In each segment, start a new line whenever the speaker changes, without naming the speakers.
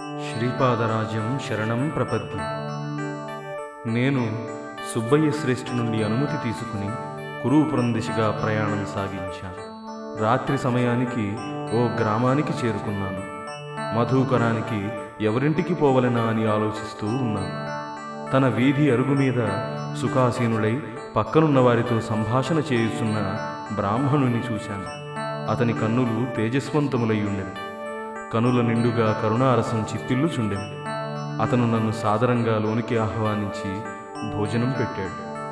శ్రీపాదరాజ్యం శరణం ప్రపద్ది నేను సుబ్బయ్య శ్రేష్ఠి నుండి అనుమతి తీసుకుని కురుపురం దిశగా ప్రయాణం సాగించాను రాత్రి సమయానికి ఓ గ్రామానికి చేరుకున్నాను మధుకరానికి ఎవరింటికి పోవలనా అని ఆలోచిస్తూ ఉన్నాను తన వీధి అరుగు మీద సుఖాసీనుడై పక్కనున్న వారితో సంభాషణ చేయుచున్న బ్రాహ్మణుని చూశాను అతని కన్నులు తేజస్వంతములై ఉండెను కనుల నిండుగా కరుణారసం చిత్తిల్లుచుండెను అతను నన్ను సాదరంగా లోనికి ఆహ్వానించి భోజనం పెట్టాడు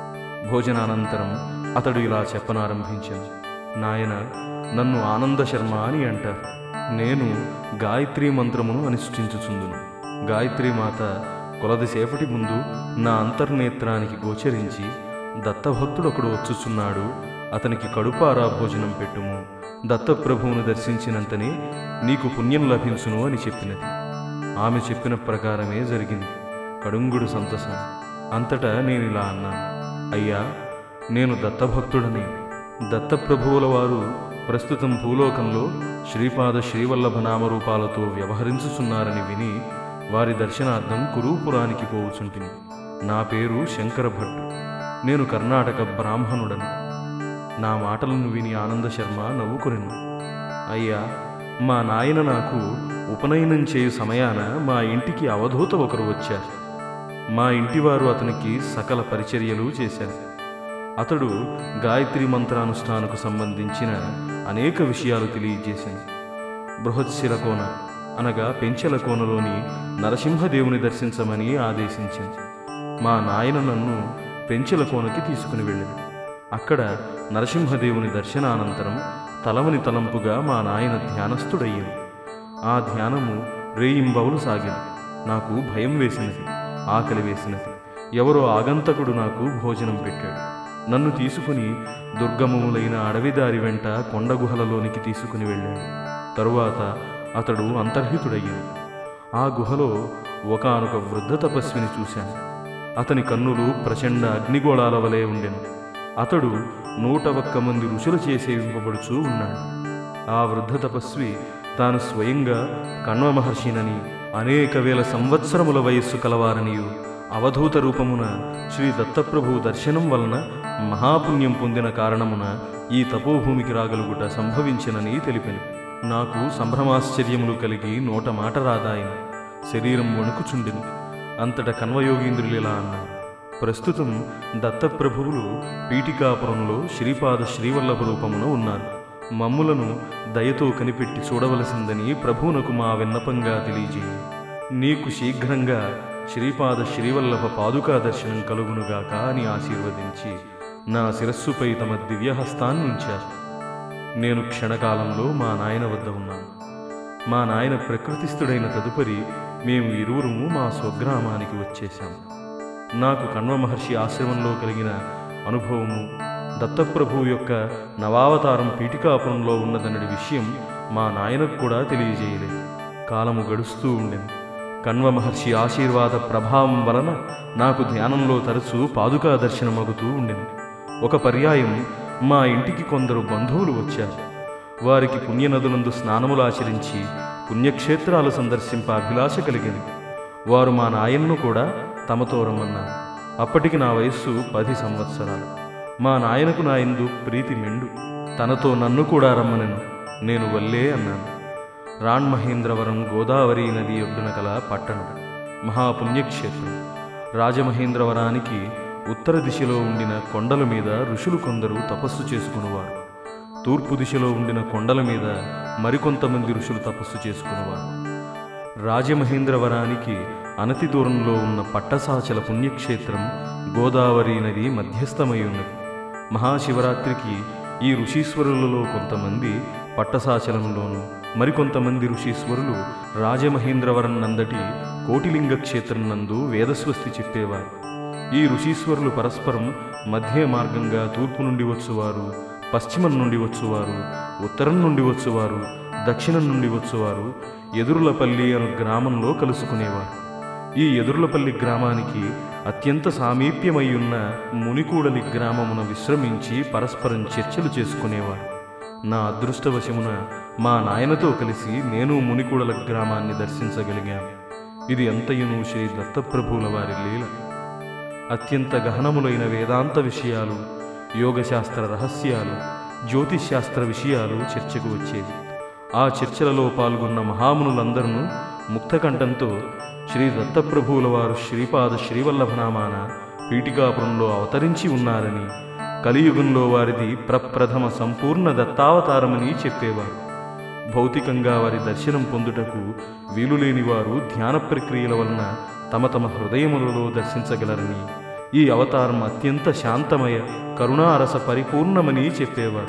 భోజనానంతరం అతడు ఇలా చెప్పనారంభించాను నాయన నన్ను ఆనంద శర్మ అని అంటారు నేను గాయత్రీ మంత్రమును అనుష్ఠించుచుందును గాయత్రీ మాత కొలది సేపటి ముందు నా అంతర్నేత్రానికి గోచరించి దత్తభక్తుడొకడు వచ్చుచున్నాడు అతనికి కడుపారా భోజనం పెట్టుము దత్తప్రభువును దర్శించినంతనే నీకు పుణ్యం లభించును అని చెప్పినది ఆమె చెప్పిన ప్రకారమే జరిగింది కడుంగుడు సంతసం అంతటా నేను ఇలా అన్నాను అయ్యా నేను దత్తభక్తుడని దత్తప్రభువుల వారు ప్రస్తుతం భూలోకంలో శ్రీపాద శ్రీవల్లభ నామరూపాలతో వ్యవహరించుచున్నారని విని వారి దర్శనార్థం కురూపురానికి పోవుచుంటిని నా పేరు శంకర భట్ నేను కర్ణాటక బ్రాహ్మణుడను నా మాటలను విని ఆనంద శర్మ నవ్వుకొనెను అయ్యా మా నాయన నాకు ఉపనయనం చేయు సమయాన మా ఇంటికి అవధూత ఒకరు వచ్చారు మా ఇంటివారు అతనికి సకల పరిచర్యలు చేశారు అతడు గాయత్రి మంత్రానుష్ఠానకు సంబంధించిన అనేక విషయాలు తెలియజేసింది బృహత్శిరకోన అనగా పెంచెల కోనలోని నరసింహదేవుని దర్శించమని ఆదేశించింది మా నాయన నన్ను పెంచెల కోనకి తీసుకుని వెళ్ళింది అక్కడ నరసింహదేవుని దర్శనానంతరం తలవని తలంపుగా మా నాయన ధ్యానస్థుడయ్యింది ఆ ధ్యానము రేయింబవులు సాగింది నాకు భయం వేసినది ఆకలి వేసినది ఎవరో ఆగంతకుడు నాకు భోజనం పెట్టాడు నన్ను తీసుకుని దుర్గమములైన అడవిదారి వెంట కొండ గుహలలోనికి తీసుకుని వెళ్ళాడు తరువాత అతడు అంతర్హితుడయ్యాడు ఆ గుహలో ఒకానొక వృద్ధ తపస్విని చూశాను అతని కన్నులు ప్రచండ అగ్నిగోళాల వలె ఉండెను అతడు నూట ఒక్క మంది ఋషులు చేసేవింపబడుచూ ఉన్నాడు ఆ వృద్ధ తపస్వి తాను స్వయంగా కణ్వ మహర్షినని అనేక వేల సంవత్సరముల వయస్సు కలవారనియు అవధూత రూపమున శ్రీ దత్తప్రభు దర్శనం వలన మహాపుణ్యం పొందిన కారణమున ఈ తపోభూమికి రాగలుగుట సంభవించినని తెలిపెను నాకు సంభ్రమాశ్చర్యములు కలిగి నోట మాట రాదాయన శరీరం వణుకుచుండెను అంతట కన్వయోగీంద్రులు ఇలా అన్నారు ప్రస్తుతం దత్తప్రభువులు పీఠికాపురంలో శ్రీపాద శ్రీవల్లభ రూపమున ఉన్నారు మమ్ములను దయతో కనిపెట్టి చూడవలసిందని ప్రభువునకు మా విన్నపంగా తెలియజేయి నీకు శీఘ్రంగా శ్రీపాద శ్రీవల్లభ పాదుకా దర్శనం కలుగునుగాక అని ఆశీర్వదించి నా శిరస్సుపై తమ దివ్యహస్తాన్ని ఉంచారు నేను క్షణకాలంలో మా నాయన వద్ద ఉన్నాను మా నాయన ప్రకృతిస్థుడైన తదుపరి మేము ఇరువురుము మా స్వగ్రామానికి వచ్చేశాము నాకు కణ్వ మహర్షి ఆశ్రమంలో కలిగిన అనుభవము దత్తప్రభువు యొక్క నవావతారం పీఠికాపురంలో ఉన్నదన్నది విషయం మా నాయనకు కూడా తెలియజేయలేదు కాలము గడుస్తూ ఉండెను కణ్వ మహర్షి ఆశీర్వాద ప్రభావం వలన నాకు ధ్యానంలో తరచూ పాదుకా దర్శనమగుతూ ఉండెను ఒక పర్యాయం మా ఇంటికి కొందరు బంధువులు వచ్చారు వారికి పుణ్యనదులందు స్నానములు ఆచరించి పుణ్యక్షేత్రాలు సందర్శింప అభిలాష కలిగింది వారు మా నాయన్ను కూడా తమతో రమ్మన్నారు అప్పటికి నా వయస్సు పది సంవత్సరాలు మా నాయనకు నా ఎందు ప్రీతి మెండు తనతో నన్ను కూడా రమ్మనెను నేను వల్లే అన్నాను రాణ్మహేంద్రవరం గోదావరి నది ఒడ్డున కల పట్టణం మహాపుణ్యక్షేత్రం రాజమహేంద్రవరానికి ఉత్తర దిశలో ఉండిన కొండల మీద ఋషులు కొందరు తపస్సు చేసుకునేవారు తూర్పు దిశలో ఉండిన కొండల మీద మరికొంతమంది ఋషులు తపస్సు చేసుకునేవారు రాజమహేంద్రవరానికి అనతి దూరంలో ఉన్న పట్టసాచల పుణ్యక్షేత్రం గోదావరి నది మధ్యస్థమై ఉన్నది మహాశివరాత్రికి ఈ ఋషీశ్వరులలో కొంతమంది పట్టసాచలంలోను మరికొంతమంది ఋషీశ్వరులు రాజమహేంద్రవరం నందటి కోటిలింగ క్షేత్రం నందు వేదస్వస్తి చెప్పేవారు ఈ ఋషీశ్వరులు పరస్పరం మధ్య మార్గంగా తూర్పు నుండి వచ్చువారు పశ్చిమం నుండి వచ్చువారు ఉత్తరం నుండి వచ్చువారు దక్షిణం నుండి వచ్చువారు ఎదురులపల్లి అను గ్రామంలో కలుసుకునేవారు ఈ ఎదురులపల్లి గ్రామానికి అత్యంత సామీప్యమై ఉన్న మునికూడలి గ్రామమున విశ్రమించి పరస్పరం చర్చలు చేసుకునేవారు నా అదృష్టవశమున మా నాయనతో కలిసి నేను మునికూడల గ్రామాన్ని దర్శించగలిగాను ఇది ఎంతయును శ్రీ దత్తప్రభువుల వారి లీల అత్యంత గహనములైన వేదాంత విషయాలు యోగశాస్త్ర రహస్యాలు జ్యోతిశాస్త్ర విషయాలు చర్చకు వచ్చేవి ఆ చర్చలలో పాల్గొన్న మహామునులందరూ ముక్తకంఠంతో శ్రీ దత్తప్రభువుల వారు శ్రీపాద శ్రీవల్లభనామాన పీఠికాపురంలో అవతరించి ఉన్నారని కలియుగంలో వారిది ప్రప్రథమ సంపూర్ణ దత్తావతారమని చెప్పేవారు భౌతికంగా వారి దర్శనం పొందుటకు వీలులేని వారు ధ్యాన ప్రక్రియల వలన తమ తమ హృదయములలో దర్శించగలరని ఈ అవతారం అత్యంత శాంతమయ కరుణారస పరిపూర్ణమని చెప్పేవారు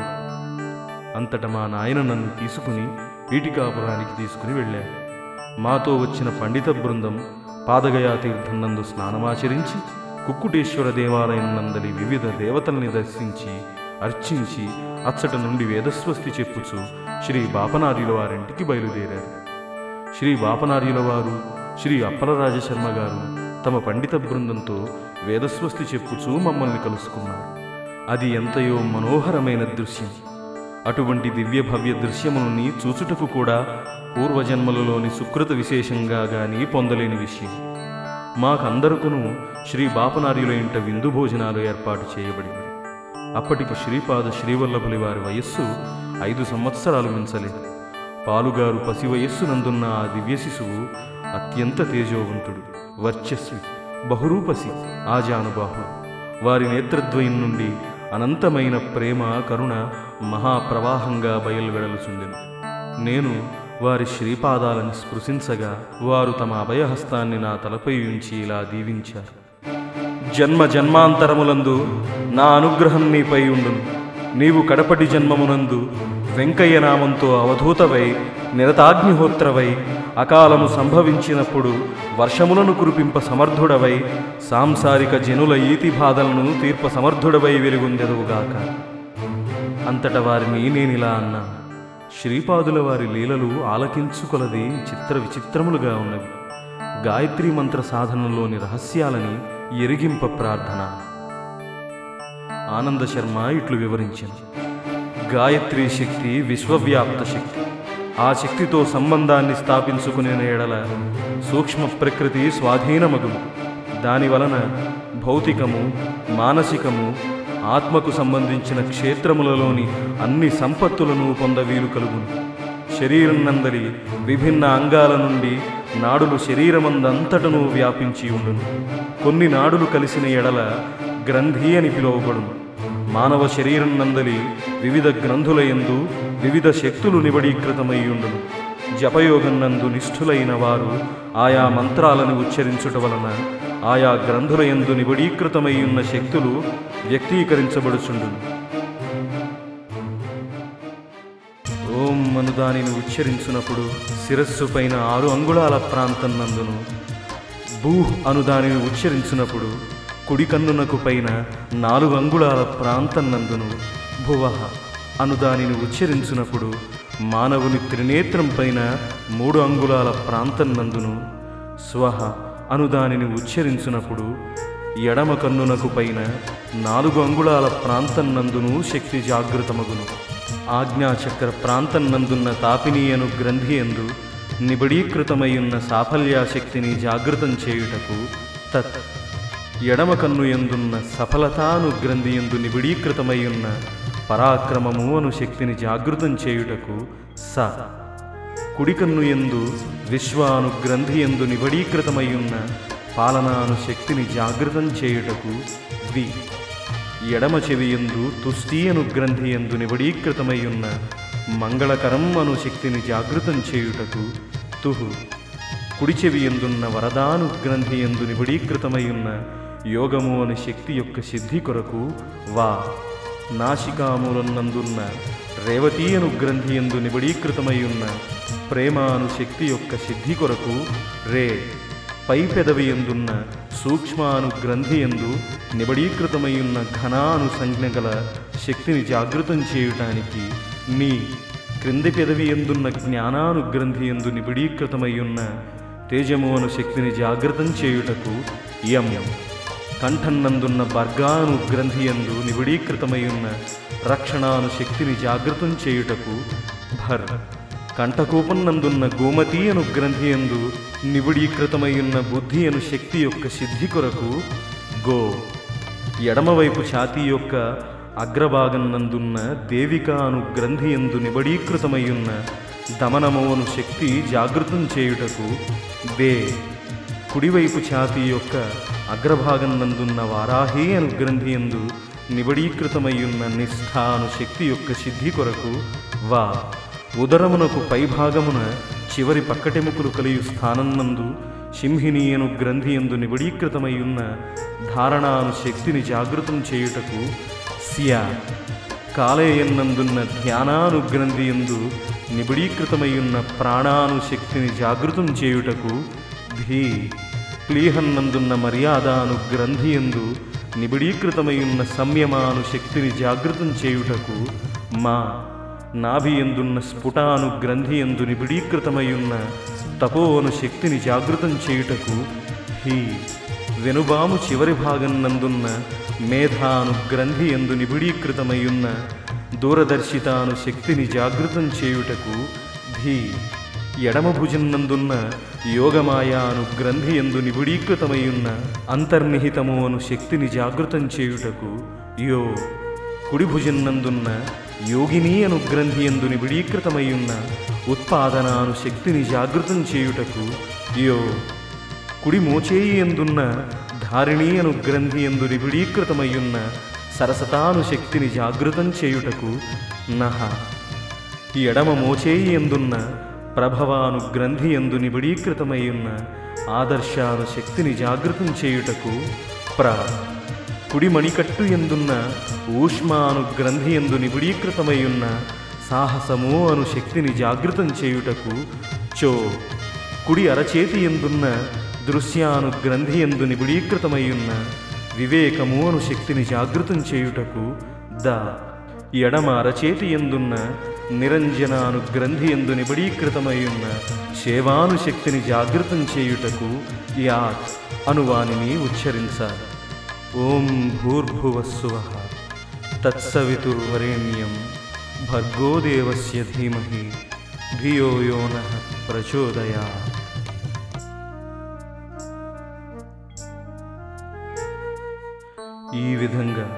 అంతట మా నాయన నన్ను తీసుకుని పీఠికాపురానికి తీసుకుని వెళ్ళారు మాతో వచ్చిన పండిత బృందం పాదగయా తీర్థం నందు స్నానమాచరించి కుక్కుటేశ్వర దేవాలయం నందలి వివిధ దేవతల్ని దర్శించి అర్చించి అచ్చట నుండి వేదస్వస్తి చెప్పుచు శ్రీ బాపనార్యుల వారింటికి బయలుదేరారు శ్రీ బాపనార్యుల వారు శ్రీ అప్పలరాజశర్మ గారు తమ పండిత బృందంతో వేదస్వస్తి చెప్పుచూ మమ్మల్ని కలుసుకున్నారు అది ఎంతయో మనోహరమైన దృశ్యం అటువంటి దివ్య భవ్య దృశ్యములని చూచుటకు కూడా పూర్వజన్మలలోని సుకృత విశేషంగా గాని పొందలేని విషయం మాకందరకును శ్రీ బాపనార్యుల ఇంట విందు భోజనాలు ఏర్పాటు చేయబడింది అప్పటికి శ్రీపాద శ్రీవల్లభులి వారి వయస్సు ఐదు సంవత్సరాలు మించలేదు పాలుగారు పసి వయస్సునందున్న ఆ దివ్య శిశువు అత్యంత తేజోవంతుడు వర్చస్వి బహురూపసి ఆజానుబాహుడు వారి నేత్రద్వయం నుండి అనంతమైన ప్రేమ కరుణ మహాప్రవాహంగా బయలువెడలుచుండెను నేను వారి శ్రీపాదాలను స్పృశించగా వారు తమ అభయహస్తాన్ని నా తలపై ఉంచి ఇలా దీవించారు జన్మ జన్మాంతరములందు నా అనుగ్రహం నీపై ఉండును నీవు కడపటి జన్మమునందు వెంకయ్య నామంతో అవధూతవై నిరతాగ్నిహోత్రవై అకాలము సంభవించినప్పుడు వర్షములను కురిపింప సమర్థుడవై సాంసారిక జనుల ఈతి బాధలను తీర్ప సమర్థుడవై వెలుగొందెదవుగాక అంతట వారిని నేనిలా అన్నా శ్రీపాదుల వారి లీలలు ఆలకించుకొలది చిత్ర విచిత్రములుగా ఉన్నవి గాయత్రీ మంత్ర సాధనలోని రహస్యాలని ఎరిగింప ప్రార్థన ఆనంద శర్మ ఇట్లు వివరించింది గాయత్రీ శక్తి విశ్వవ్యాప్త శక్తి ఆ శక్తితో సంబంధాన్ని స్థాపించుకునే ఎడల సూక్ష్మ ప్రకృతి స్వాధీనమగును దాని వలన భౌతికము మానసికము ఆత్మకు సంబంధించిన క్షేత్రములలోని అన్ని సంపత్తులను పొందవీలు కలుగును శరీరం నందలి విభిన్న అంగాల నుండి నాడులు శరీరమందంతటను వ్యాపించి ఉండును కొన్ని నాడులు కలిసిన ఎడల గ్రంథి అని పిలువబడును మానవ శరీరం నందలి వివిధ గ్రంథుల యందు వివిధ శక్తులు నిబడీకృతమై ఉండును జపయోగం నందు నిష్ఠులైన వారు ఆయా మంత్రాలను ఉచ్చరించుట వలన ఆయా గ్రంథుల యందు నిబడీకృతమై ఉన్న శక్తులు వ్యక్తీకరించబడుచుండును ఓం అను దానిని ఉచ్చరించునప్పుడు శిరస్సు పైన ఆరు అంగుళాల ప్రాంతం నందును భూహ్ అను దానిని ఉచ్చరించినప్పుడు కుడి కన్నునకు పైన నాలుగు అంగుళాల ప్రాంతం నందును భువహ అను దానిని ఉచ్చరించినప్పుడు మానవుని త్రినేత్రం పైన మూడు అంగుళాల ప్రాంతం నందును స్వహ అను దానిని ఉచ్చరించినప్పుడు ఎడమ కన్నునకు పైన నాలుగు అంగుళాల ప్రాంతం నందును శక్తి జాగృతమగును ఆజ్ఞాచక్ర ప్రాంతం నందున్న తాపిని అను గ్రంథి ఎందు నిబడీకృతమైయున్న సాఫల్యాశక్తిని జాగృతం చేయుటకు తత్ ఎడమ కన్ను ఎందున్న సఫలతాను గ్రంథి ఎందు నిబిడీకృతమైయున్న పరాక్రమము అను శక్తిని జాగృతం చేయుటకు స కుడి కన్ను ఎందు విశ్వాను గ్రంథి ఎందు నిబడీకృతమైయున్న పాలనాను శక్తిని జాగృతం చేయుటకు వి ఎడమ చెవి ఎందు తుష్టి అను గ్రంథి ఎందు నిబడీకృతమైయున్న మంగళకరం అను శక్తిని జాగృతం చేయుటకు తుహు కుడి చెవి ఎందున్న వరదాను గ్రంథి ఎందు నిబడీకృతమైయున్న యోగము అనే శక్తి యొక్క సిద్ధి కొరకు వా నాసికాములన్నందున్న రేవతీ అను గ్రంథి ఎందు నిబడీకృతమైయున్న ప్రేమ అను శక్తి యొక్క సిద్ధి కొరకు రే పై పెదవి ఎందున్న సూక్ష్మ అను గ్రంథి ఎందు నిబడీకృతమైయున్న ఘనాను సంజ్ఞ గల శక్తిని జాగృతం చేయుటానికి నీ క్రింది పెదవి ఎందున్న జ్ఞానాను గ్రంథి ఎందు నిబిడీకృతమయ్యున్న తేజము అను శక్తిని జాగృతం చేయుటకు యం కంఠన్నందున్న బర్గాను గ్రంథి ఎందు నిబిడీకృతమయ్యున్న రక్షణాను శక్తిని జాగృతం చేయుటకు భర్ కంఠకూపన్నందున్న గోమతి అను గ్రంథి ఎందు నిబిడీకృతమైయున్న బుద్ధి అను శక్తి యొక్క సిద్ధి కొరకు గో ఎడమవైపు ఛాతీ యొక్క అగ్రభాగం నందున్న దేవిక అను గ్రంథి ఎందు నిబడీకృతమయ్యున్న దమనము అను శక్తి జాగృతం చేయుటకు దే కుడివైపు ఛాతీ యొక్క అగ్రభాగం నందున్న వారాహి అను గ్రంథి ఎందు నిబడీకృతమయ్యున్న నిష్ఠ అను శక్తి యొక్క సిద్ధి కొరకు వా ఉదరమునకు పైభాగమున చివరి పక్కటెముకలు కలియు స్థానం నందు సింహిని అను గ్రంథి ఎందు నిబడీకృతమయ్యున్న ధారణ అను శక్తిని జాగృతం చేయుటకు సియా కాలేయన్నందున్న ధ్యానాను గ్రంథి ఎందు నిబిడీకృతమయ్యున్న ప్రాణాను శక్తిని జాగృతం చేయుటకు ధీ ప్లీహన్నందున్న మర్యాదాను గ్రంథి ఎందు నిబిడీకృతమయ్యున్న సంయమాను శక్తిని జాగృతం చేయుటకు మా నాభి ఎందున్న స్ఫుటాను గ్రంథి ఎందు నిబిడీకృతమయ్యున్న తపోవను శక్తిని జాగృతం చేయుటకు హీ వెనుబాము చివరి భాగం నందున్న మేధాను గ్రంథి ఎందు నిబిడీకృతమయ్యున్న దూరదర్శితాను శక్తిని జాగృతం చేయుటకు ధీ ఎడమ భుజన్నందున్న యోగమాయాను గ్రంథి ఎందు నిబిడీకృతమయ్యున్న అంతర్నిహితము అను శక్తిని జాగృతం చేయుటకు యో కుడి భుజన్నందున్న యోగిని అను గ్రంథి ఎందు నిబిడీకృతమయ్యున్న ఉత్పాదన అను శక్తిని జాగృతం చేయుటకు యో కుడి మోచేయి ఎందున్న ధారిణి అను గ్రంథి ఎందు నిబిడీకృతమయ్యున్న సరసతాను శక్తిని జాగృతం చేయుటకు నహ ఈ ఎడమ మోచేయి ఎందున్న ప్రభవాను గ్రంథి ఎందు నిబిడీకృతమయ్యున్న ఆదర్శాను శక్తిని జాగృతం చేయుటకు ప్ర కుడి మణికట్టు ఎందున్న ఊష్మాను గ్రంథి ఎందు నిబిడీకృతమయ్యున్న సాహసము అను శక్తిని జాగృతం చేయుటకు చో కుడి అరచేతి ఎందున్న దృశ్యాను గ్రంథి ఎందు నిబిడీకృతమయ్యున్న వివేకము అను శక్తిని జాగృతం చేయుటకు ద ఎడమ అరచేతి ఎందున్న నిరంజనాను గ్రంథి ఎందు నిబడీకృతమయ్యున్న శేవాను శక్తిని జాగృతం చేయుటకు యాత్ అనువానిని ఉచ్చరించాలి ఓం భూర్భువస్సువ తత్సవితుర్వరేణ్యం భర్గో దేవస్య ధీమహి ధియో యో నః ప్రచోదయాత్ ఈ విధంగా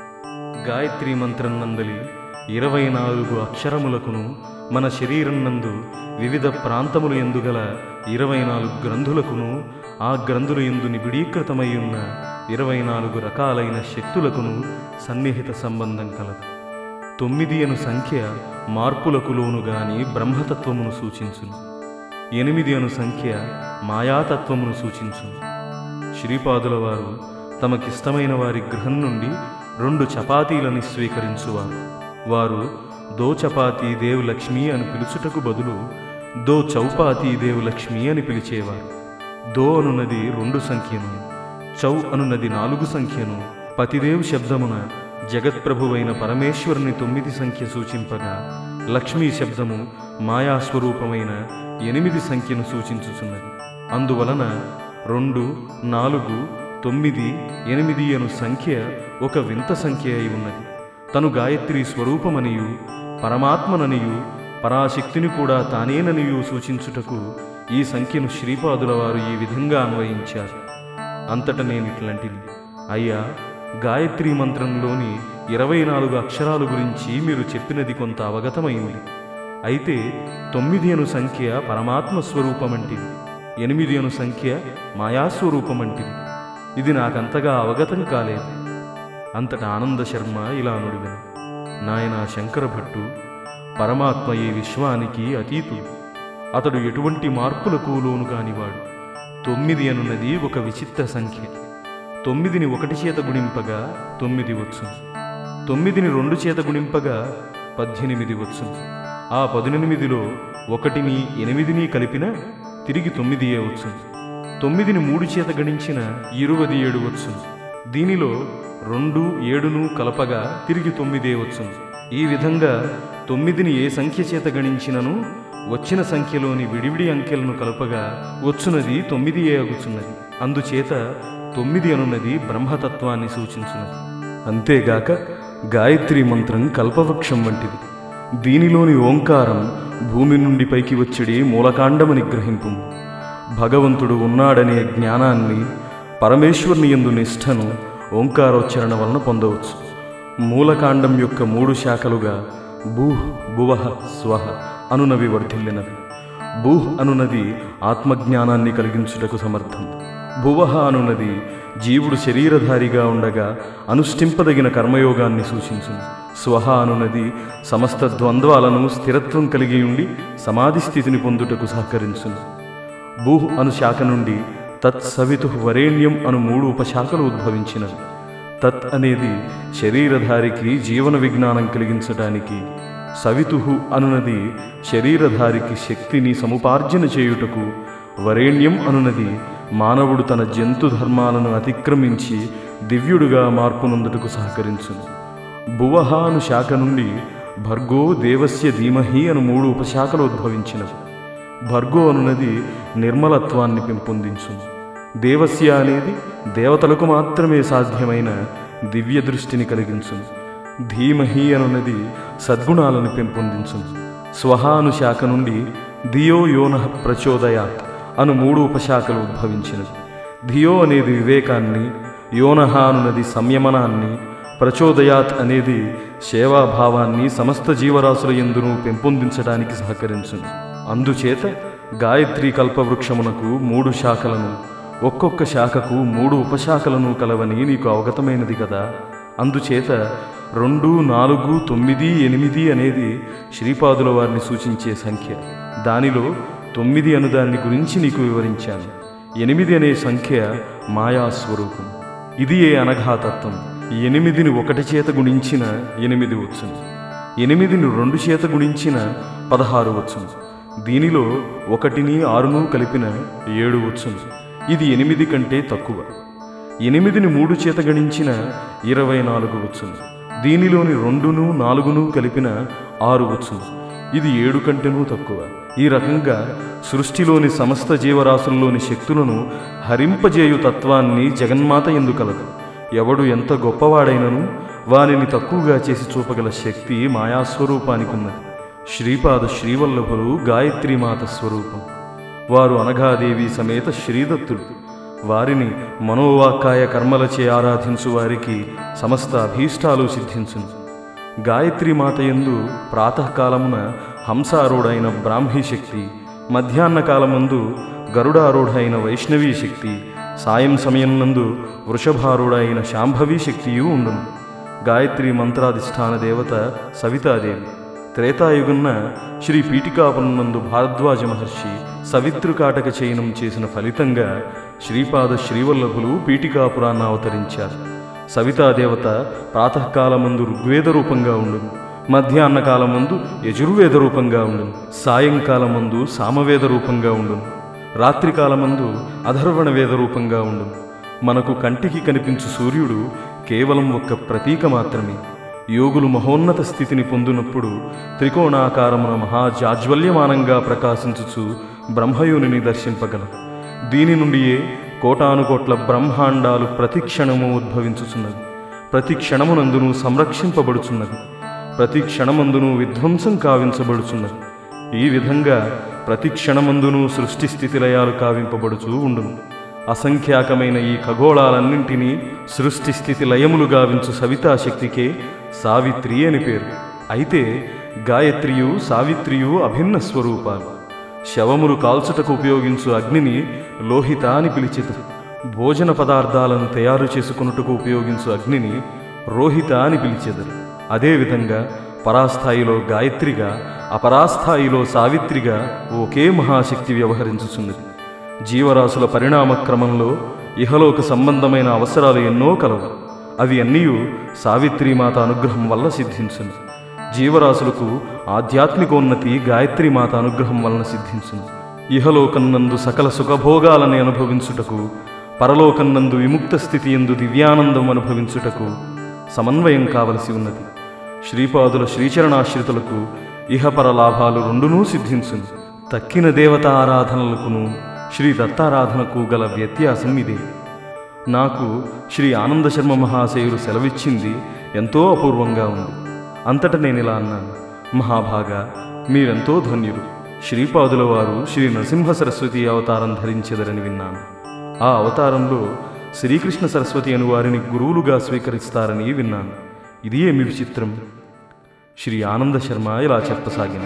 గాయత్రి మంత్రం నందలి ఇరవై నాలుగు అక్షరములకును మన శరీరం నందు వివిధ ప్రాంతములు ఎందుగల ఇరవై నాలుగు గ్రంథులకును ఆ గ్రంథులు ఎందు నిబిడీకృతమై ఉన్న ఇరవై నాలుగు రకాలైన శక్తులకును సన్నిహిత సంబంధం కలదు తొమ్మిది అను సంఖ్య మార్పులకు లోను గాని బ్రహ్మతత్వమును సూచించును ఎనిమిది అను సంఖ్య మాయాతత్వమును సూచించును శ్రీపాదుల వారు తమకిష్టమైన వారి గృహం నుండి రెండు చపాతీలని స్వీకరించువారు వారు దో చపాతీ దేవ్ లక్ష్మి అని పిలుచుటకు బదులు దో చౌపాతీ దేవ్ లక్ష్మి అని పిలిచేవారు దో అనున్నది రెండు సంఖ్యను చౌ అనున్నది నాలుగు సంఖ్యను పతిదేవ్ శబ్దమున జగత్ప్రభువైన పరమేశ్వరుని తొమ్మిది సంఖ్య సూచింపగా లక్ష్మీ శబ్దము మాయాస్వరూపమైన ఎనిమిది సంఖ్యను సూచించుచున్నది అందువలన రెండు నాలుగు తొమ్మిది ఎనిమిది అను సంఖ్య ఒక వింత సంఖ్య అయి ఉన్నది తను గాయత్రి స్వరూపమనియు పరమాత్మననియు పరాశక్తిని కూడా తానేననియు సూచించుటకు ఈ సంఖ్యను శ్రీపాదుల వారు ఈ విధంగా అన్వయించారు అంతట నేను ఇట్లాంటిది అయ్యా గాయత్రి మంత్రంలోని ఇరవై నాలుగు అక్షరాల గురించి మీరు చెప్పినది కొంత అవగతమైంది అయితే తొమ్మిది అను సంఖ్య పరమాత్మ స్వరూపమంటిది ఎనిమిది అను సంఖ్య మాయాస్వరూపమంటిది ఇది నాకంతగా అవగతం కాలేదు అంతటా ఆనంద శర్మ ఇలా నుడివెను నాయన శంకర భట్టు పరమాత్మ ఈ విశ్వానికి అతీతుడు అతడు ఎటువంటి మార్పులకు లోను కానివాడు తొమ్మిది అనున్నది ఒక విచిత్ర సంఖ్య తొమ్మిదిని ఒకటి చేత గుణింపగా తొమ్మిది వచ్చును తొమ్మిదిని రెండు చేత గుణింపగా పద్దెనిమిది వచ్చును ఆ పదునెనిమిదిలో ఒకటిని ఎనిమిదిని కలిపిన తిరిగి తొమ్మిదియే వచ్చును తొమ్మిదిని మూడు చేత గణించిన ఇరువది ఏడు వచ్చును దీనిలో రెండు ఏడును కలపగా తిరిగి తొమ్మిదే వచ్చును ఈ విధంగా తొమ్మిదిని ఏ సంఖ్య చేత గణించినను వచ్చిన సంఖ్యలోని విడివిడి అంకెలను కలపగా వచ్చునది తొమ్మిది అగుచున్నది అందుచేత తొమ్మిది అనున్నది బ్రహ్మతత్వాన్ని సూచించున్నది అంతేగాక గాయత్రి మంత్రం కల్పవృక్షం వంటిది దీనిలోని ఓంకారం భూమి నుండి పైకి వచ్చడి మూలకాండమని గ్రహింపు భగవంతుడు ఉన్నాడనే జ్ఞానాన్ని పరమేశ్వరుని యందు నిష్ఠను ఓంకారోచ్చరణ వలన పొందవచ్చు మూలకాండం యొక్క మూడు శాఖలుగా భూహ్ భువః స్వహ అనునవి వర్ధిల్లినవి భూహ్ అనునది ఆత్మజ్ఞానాన్ని కలిగించుటకు సమర్థం భువః అనునది జీవుడు శరీరధారిగా ఉండగా అనుష్ఠింపదగిన కర్మయోగాన్ని సూచించును స్వహ అనునది సమస్త ద్వంద్వాలను స్థిరత్వం కలిగి ఉండి సమాధి స్థితిని పొందుటకు సహకరించును భూహ్ అను శాఖ నుండి తత్ సవితు వరేణ్యం అను మూడు ఉపశాఖలు ఉద్భవించినవి తత్ అనేది శరీరధారికి జీవన విజ్ఞానం కలిగించటానికి సవితుహు అనునది శరీరధారికి శక్తిని సముపార్జన చేయుటకు వరేణ్యం అనునది మానవుడు తన జంతు ధర్మాలను అతిక్రమించి దివ్యుడుగా మార్పునందుటకు సహకరించును భువహ అను శాఖ నుండి భర్గో దేవస్య ధీమహి అను మూడు ఉపశాఖలు ఉద్భవించినవి భర్గో అనునది నిర్మలత్వాన్ని పెంపొందించును దేవస్య అనేది దేవతలకు మాత్రమే సాధ్యమైన దివ్య దృష్టిని కలిగించును ధీమహి అనున్నది సద్గుణాలను పెంపొందించును స్వహ అను శాఖ నుండి ధియో యోన ప్రచోదయాత్ అను మూడు ఉపశాఖలు ఉద్భవించినవి ధియో అనేది వివేకాన్ని యోనహ అనున్నది సంయమనాన్ని ప్రచోదయాత్ అనేది సేవాభావాన్ని సమస్త జీవరాశుల ఎందును పెంపొందించడానికి సహకరించును అందుచేత గాయత్రి కల్పవృక్షమునకు మూడు శాఖలను ఒక్కొక్క శాఖకు మూడు ఉపశాఖలను కలవని నీకు అవగతమైనది కదా అందుచేత రెండు నాలుగు తొమ్మిది ఎనిమిది అనేది శ్రీపాదుల వారిని సూచించే సంఖ్య దానిలో తొమ్మిది అను దాని గురించి నీకు వివరించాను ఎనిమిది అనే సంఖ్య మాయాస్వరూపం ఇది ఏ అనఘాతత్వం ఎనిమిదిని ఒకటి చేత గుణించిన ఎనిమిది వచ్చును ఎనిమిదిని రెండు చేత గుణించిన పదహారు వచ్చును దీనిలో ఒకటిని ఆరును కలిపిన ఏడు వచ్చును ఇది ఎనిమిది కంటే తక్కువ ఎనిమిదిని మూడు చేత గణించిన ఇరవై నాలుగు వచ్చును దీనిలోని రెండును నాలుగును కలిపిన ఆరు వచ్చును ఇది ఏడు కంటేనూ తక్కువ ఈ రకంగా సృష్టిలోని సమస్త జీవరాశుల్లోని శక్తులను హరింపజేయు తత్వాన్ని జగన్మాత ఎందు కలదు ఎవడు ఎంత గొప్పవాడైనను వానిని తక్కువగా చేసి చూపగల శక్తి మాయాస్వరూపానికి ఉన్నది శ్రీపాద శ్రీవల్లభులు గాయత్రీమాత స్వరూపం వారు అనఘాదేవి సమేత శ్రీదత్తుడు వారిని మనోవాక్కాయ కర్మలచే ఆరాధించు వారికి సమస్త అభీష్టాలు సిద్ధించును గాయత్రి మాత యందు ప్రాతకాలమున హంసారూఢైన బ్రాహ్మీ శక్తి మధ్యాహ్న కాలమందు గరుడారూఢైన వైష్ణవీ శక్తి సాయం సమయం నందు వృషభారూఢైన శాంభవీ శక్తియు ఉండును గాయత్రి మంత్రాధిష్టాన దేవత సవితాదేవి త్రేతాయుగున్న శ్రీ పీఠికాపురంనందు భారద్వాజ మహర్షి సవితృకాటక చయనం చేసిన ఫలితంగా శ్రీపాద శ్రీవల్లభులు పీఠికాపురాన్ని అవతరించారు సవితాదేవత ప్రాతకాలమందు ఋగ్వేద రూపంగా ఉండును మధ్యాహ్న కాలమందు యజుర్వేద రూపంగా ఉండును సాయంకాలమందు సామవేద రూపంగా ఉండును రాత్రికాలమందు అధర్వణ వేద రూపంగా ఉండును మనకు కంటికి కనిపించు సూర్యుడు కేవలం ఒక్క ప్రతీక మాత్రమే యోగులు మహోన్నత స్థితిని పొందినప్పుడు త్రికోణాకారమున మహాజాజ్వల్యమానంగా ప్రకాశించుచు బ్రహ్మయోనిని దర్శింపగలరు దీని నుండియే కోటానుకోట్ల బ్రహ్మాండాలు ప్రతి క్షణము ఉద్భవించుచున్నది ప్రతి క్షణమునందును సంరక్షింపబడుచున్నది ప్రతి క్షణమందును విధ్వంసం కావించబడుచున్నది ఈ విధంగా ప్రతి క్షణమందును సృష్టి స్థితి లయాలు కావింపబడుచూ ఉండును అసంఖ్యాకమైన ఈ ఖగోళాలన్నింటినీ సృష్టి స్థితి లయములు గావించు సవితాశక్తికే సావిత్రి అని పేరు అయితే గాయత్రియు సావిత్రియు అభిన్న స్వరూపాలు శవములు కాల్చుటకు ఉపయోగించు అగ్నిని లోహిత అని పిలిచిత భోజన పదార్థాలను తయారు చేసుకున్నట్టుకు ఉపయోగించు అగ్నిని రోహిత అని పిలిచెదరు అదేవిధంగా పరాస్థాయిలో గాయత్రిగా అపరాస్థాయిలో సావిత్రిగా ఒకే మహాశక్తి వ్యవహరించుచున్నది జీవరాశుల పరిణామ క్రమంలో ఇహలోక సంబంధమైన అవసరాలు ఎన్నో కలవు అవి అన్నీ సావిత్రీమాత అనుగ్రహం వల్ల సిద్ధించును జీవరాశులకు ఆధ్యాత్మికోన్నతి గాయత్రీమాత అనుగ్రహం వలన సిద్ధించును ఇహలోకన్నందు సకల సుఖభోగాలని అనుభవించుటకు పరలోకన్నందు విముక్త స్థితి ఎందు దివ్యానందం అనుభవించుటకు సమన్వయం కావలసి ఉన్నది శ్రీపాదుల శ్రీచరణాశ్రితులకు ఇహపర లాభాలు రెండునూ సిద్ధించును తక్కిన దేవత ఆరాధనలకును శ్రీ దత్తారాధనకు గల వ్యత్యాసం ఇదే నాకు శ్రీ ఆనంద శర్మ మహాశయులు సెలవిచ్చింది ఎంతో అపూర్వంగా ఉంది అంతట నేను ఇలా అన్నాను మహాభాగ మీరెంతో ధన్యులు శ్రీపాదుల వారు శ్రీ నరసింహ సరస్వతి అవతారం ధరించెదరని విన్నాను ఆ అవతారంలో శ్రీకృష్ణ సరస్వతి అను వారిని గురువులుగా స్వీకరిస్తారని విన్నాను ఇది ఏమి విచిత్రం శ్రీ ఆనంద శర్మ ఇలా చెప్పసాగింది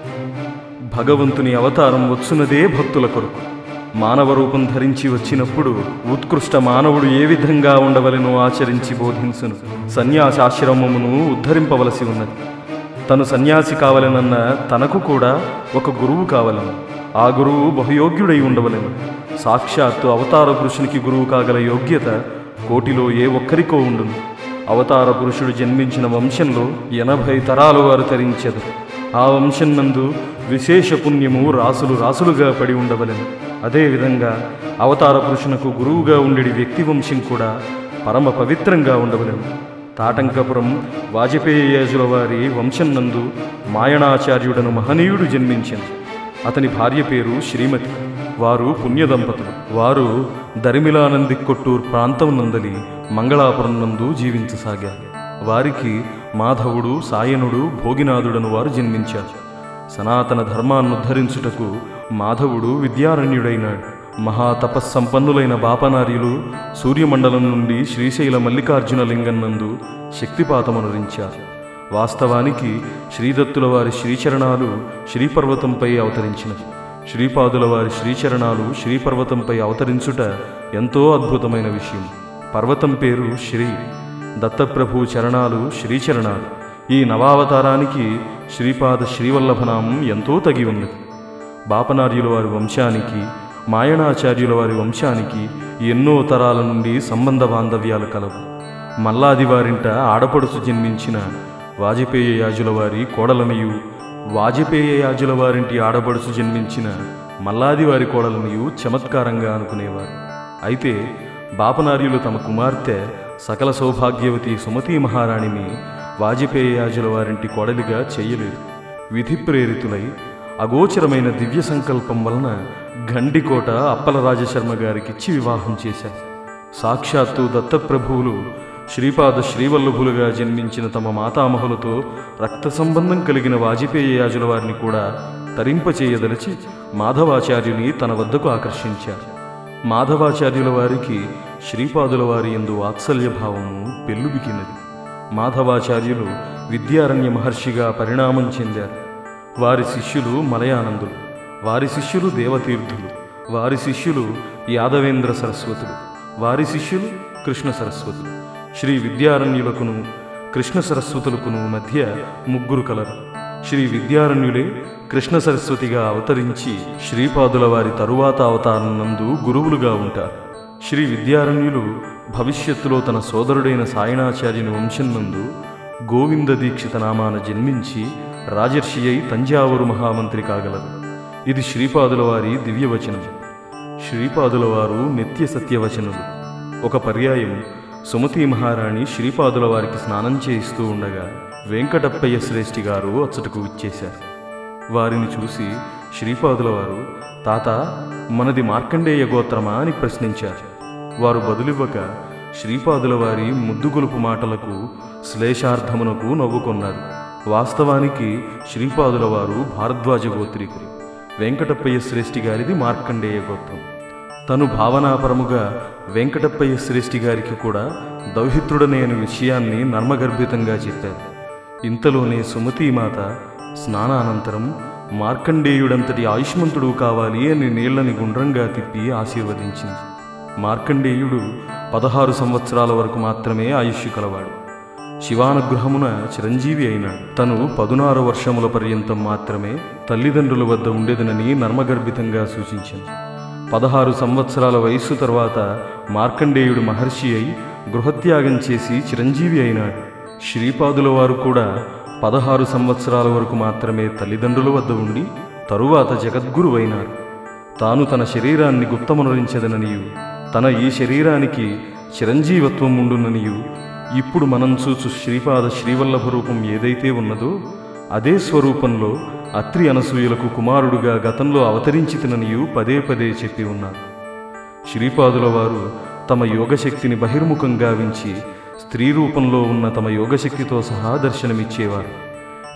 భగవంతుని అవతారం వచ్చునదే భక్తుల కొరకు మానవ రూపం ధరించి వచ్చినప్పుడు ఉత్కృష్ట మానవుడు ఏ విధంగా ఉండవలెనో ఆచరించి బోధించును సన్యాసాశ్రమమును ఉద్ధరింపవలసి ఉన్నది తను సన్యాసి కావలెనన్న తనకు కూడా ఒక గురువు కావలను ఆ గురువు బహుయోగ్యుడై ఉండవలెను సాక్షాత్తు అవతార పురుషునికి గురువు కాగల యోగ్యత కోటిలో ఏ ఒక్కరికో ఉండును అవతార పురుషుడు జన్మించిన వంశంలో ఎనభై తరాలు వారు తరించెదు ఆ వంశం నందు విశేష పుణ్యము రాసులు రాసులుగా పడి ఉండవలెను అదేవిధంగా అవతార పురుషునకు గురువుగా ఉండేది వ్యక్తి వంశం కూడా పరమ పవిత్రంగా ఉండవలెను తాటంకపురం వాజపేయజుల వారి వంశం నందు మాయణాచార్యుడను మహనీయుడు జన్మించింది అతని భార్య పేరు శ్రీమతి వారు పుణ్యదంపతులు వారు దరిమిలానంది కొట్టూరు ప్రాంతం నందలి మంగళాపురం నందు జీవించసాగారు వారికి మాధవుడు సాయనుడు భోగినాథుడను వారు జన్మించారు సనాతన ధర్మాన్ని ఉద్ధరించుటకు మాధవుడు విద్యారణ్యుడైనాడు మహాతపస్సంపన్నులైన బాపనార్యులు సూర్యమండలం నుండి శ్రీశైల మల్లికార్జున లింగం నందు శక్తిపాతమనురించారు వాస్తవానికి శ్రీదత్తుల వారి శ్రీచరణాలు శ్రీపర్వతంపై అవతరించినవి శ్రీపాదుల వారి శ్రీచరణాలు శ్రీపర్వతంపై అవతరించుట ఎంతో అద్భుతమైన విషయం పర్వతం పేరు శ్రీ దత్తప్రభు చరణాలు శ్రీచరణాలు ఈ నవావతారానికి శ్రీపాద శ్రీవల్లభనామం ఎంతో తగి ఉన్నది బాపనార్యుల వారి వంశానికి మాయణాచార్యుల వారి వంశానికి ఎన్నో తరాల నుండి సంబంధ బాంధవ్యాలు కలవు మల్లాది వారింట ఆడపడుచు జన్మించిన వాజపేయ యాజుల వారి కోడలనియు వాజపేయ యాజుల వారింటి ఆడపడుచు జన్మించిన మల్లాది వారి కోడలనియు చమత్కారంగా అనుకునేవారు అయితే బాపనార్యులు తమ కుమార్తె సకల సౌభాగ్యవతి సుమతి మహారాణిని వాజపేయ యాజుల వారింటి కోడలిగా చెయ్యలేదు విధి ప్రేరితులై అగోచరమైన దివ్య సంకల్పం వలన గండికోట అప్పల రాజశర్మ గారికిచ్చి వివాహం చేశారు సాక్షాత్తు దత్తప్రభువులు శ్రీపాద శ్రీవల్లభులుగా జన్మించిన తమ మాతామహులతో రక్త సంబంధం కలిగిన వాజపేయ యాజుల వారిని కూడా తరింపచేయదలిచి మాధవాచార్యుని తన వద్దకు ఆకర్షించారు మాధవాచార్యుల వారికి శ్రీపాదుల వారి ఎందు వాత్సల్య భావము పెల్లుబికినది మాధవాచార్యులు విద్యారణ్య మహర్షిగా పరిణామం చెందారు వారి శిష్యులు మలయానందులు వారి శిష్యులు దేవతీర్థులు వారి శిష్యులు యాదవేంద్ర సరస్వతులు వారి శిష్యులు కృష్ణ సరస్వతులు శ్రీ విద్యారణ్యులకును కృష్ణ సరస్వతులకును మధ్య ముగ్గురు కలరు శ్రీ విద్యారణ్యులే కృష్ణ సరస్వతిగా అవతరించి శ్రీపాదుల వారి తరువాత అవతారం నందు గురువులుగా ఉంటారు శ్రీ విద్యారణ్యులు భవిష్యత్తులో తన సోదరుడైన సాయణాచార్యుని వంశం నందు గోవింద దీక్షిత నామాన జన్మించి రాజర్షి అయి తంజావూరు మహామంత్రి కాగలరు ఇది శ్రీపాదుల వారి దివ్యవచనం శ్రీపాదుల వారు నిత్య సత్యవచనులు ఒక పర్యాయం సుమతి మహారాణి శ్రీపాదుల వారికి స్నానం చేయిస్తూ ఉండగా వెంకటప్పయ్య శ్రేష్ఠి గారు అచ్చటకు విచ్చేశారు వారిని చూసి శ్రీపాదుల వారు తాత మనది మార్కండేయ గోత్రమా అని ప్రశ్నించారు వారు బదులివ్వక శ్రీపాదుల వారి ముద్దుగొలుపు మాటలకు శ్లేషార్థమునకు నవ్వుకొన్నారు వాస్తవానికి శ్రీపాదుల వారు భారద్వాజ గోత్రికులు వెంకటప్పయ్య శ్రేష్ఠి గారిది మార్కండేయ గోత్రం తను భావనాపరముగా వెంకటప్పయ్య శ్రేష్ఠి గారికి కూడా దౌహిత్రుడనే అనే విషయాన్ని నర్మగర్భితంగా చెప్పారు ఇంతలోనే సుమతీమాత స్నానానంతరం మార్కండేయుడంతటి ఆయుష్మంతుడు కావాలి అని నీళ్లని గుండ్రంగా తిప్పి ఆశీర్వదించింది మార్కండేయుడు పదహారు సంవత్సరాల వరకు మాత్రమే ఆయుష్ కలవాడు శివానుగ్రహమున చిరంజీవి అయినాడు తను పదునారు వర్షముల పర్యంతం మాత్రమే తల్లిదండ్రుల వద్ద ఉండేదనని నర్మగర్భితంగా సూచించింది పదహారు సంవత్సరాల వయస్సు తర్వాత మార్కండేయుడు మహర్షి అయి గృహత్యాగం చేసి చిరంజీవి అయినాడు శ్రీపాదుల వారు కూడా పదహారు సంవత్సరాల వరకు మాత్రమే తల్లిదండ్రుల వద్ద ఉండి తరువాత జగద్గురువైనారు తాను తన శరీరాన్ని గుప్తమనురించదననియు తన ఈ శరీరానికి చిరంజీవత్వం ఉండుననియు ఇప్పుడు మనం చూచు శ్రీపాద శ్రీవల్లభ రూపం ఏదైతే ఉన్నదో అదే స్వరూపంలో అత్రి అనసూయలకు కుమారుడుగా గతంలో అవతరించితననియు పదే పదే చెప్పి ఉన్నారు శ్రీపాదుల వారు తమ యోగశక్తిని బహిర్ముఖంగా వించి స్త్రీ రూపంలో ఉన్న తమ యోగశక్తితో సహా దర్శనమిచ్చేవారు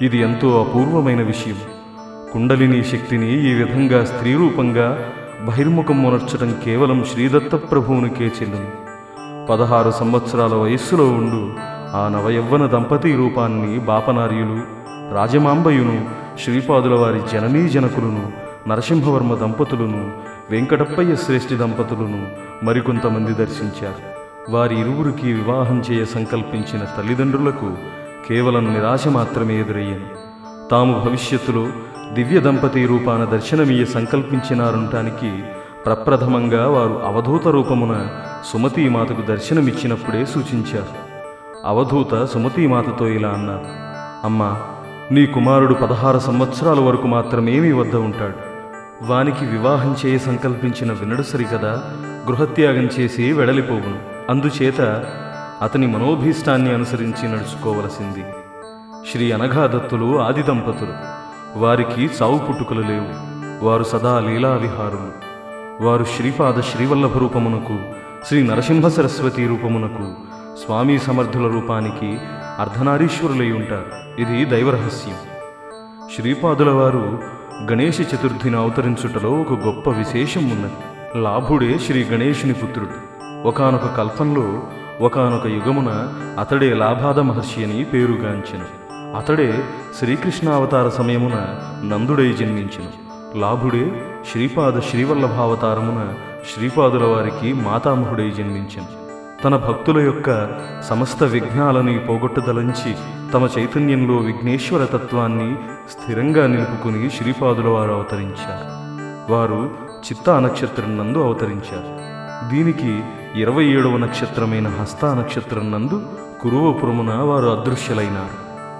ఇది ఎంతో అపూర్వమైన విషయం కుండలిని శక్తిని ఈ విధంగా స్త్రీ రూపంగా బహిర్ముఖం మొనర్చడం కేవలం శ్రీదత్త ప్రభువునికే చెల్లును పదహారు సంవత్సరాల వయస్సులో ఉండు ఆ నవయవ్వన దంపతి రూపాన్ని బాపనార్యులు రాజమాంబయును శ్రీపాదుల వారి జననీ జనకులను నరసింహవర్మ దంపతులను వెంకటప్పయ్య శ్రేష్ఠి దంపతులను మరికొంతమంది దర్శించారు వారి ఇరువురికి వివాహం చేయ సంకల్పించిన తల్లిదండ్రులకు కేవలం నిరాశ మాత్రమే ఎదురయ్యను తాము భవిష్యత్తులో దివ్య దంపతి రూపాన దర్శనమీయ సంకల్పించినారనటానికి ప్రప్రథమంగా వారు అవధూత రూపమున సుమతీమాతకు దర్శనమిచ్చినప్పుడే సూచించారు అవధూత సుమతీమాతతో ఇలా అన్నారు అమ్మా నీ కుమారుడు పదహారు సంవత్సరాల వరకు మాత్రమే మీ వద్ద ఉంటాడు వానికి వివాహం చేయ సంకల్పించిన వినడు సరికదా గృహత్యాగం చేసి వెడలిపోవును అందుచేత అతని మనోభీష్టాన్ని అనుసరించి నడుచుకోవలసింది శ్రీ అనఘాదత్తులు ఆది దంపతులు వారికి చావు పుట్టుకలు లేవు వారు సదా లీలా విహారులు వారు శ్రీపాద శ్రీవల్లభ రూపమునకు శ్రీ నరసింహ సరస్వతి రూపమునకు స్వామి సమర్థుల రూపానికి అర్ధనారీశ్వరులై ఉంటారు ఇది దైవరహస్యం శ్రీపాదుల వారు గణేష చతుర్థిని అవతరించుటలో ఒక గొప్ప విశేషం ఉన్నది లాభుడే శ్రీ గణేషుని పుత్రుడు ఒకానొక కల్పంలో ఒకానొక యుగమున అతడే లాభాద మహర్షి అని పేరుగాంచెను అతడే శ్రీకృష్ణావతార సమయమున నందుడై జన్మించెను లాభుడే శ్రీపాద శ్రీవల్లభావతారమున శ్రీపాదుల వారికి మాతామహుడై జన్మించెను తన భక్తుల యొక్క సమస్త విఘ్నాలని పోగొట్టుదలంచి తమ చైతన్యంలో విఘ్నేశ్వర తత్వాన్ని స్థిరంగా నిలుపుకుని శ్రీపాదుల వారు అవతరించారు వారు చిత్తా నక్షత్రం నందు అవతరించారు దీనికి ఇరవై ఏడవ నక్షత్రమైన హస్తా నక్షత్రం నందు కురువపురమున వారు అదృశ్యులైనారు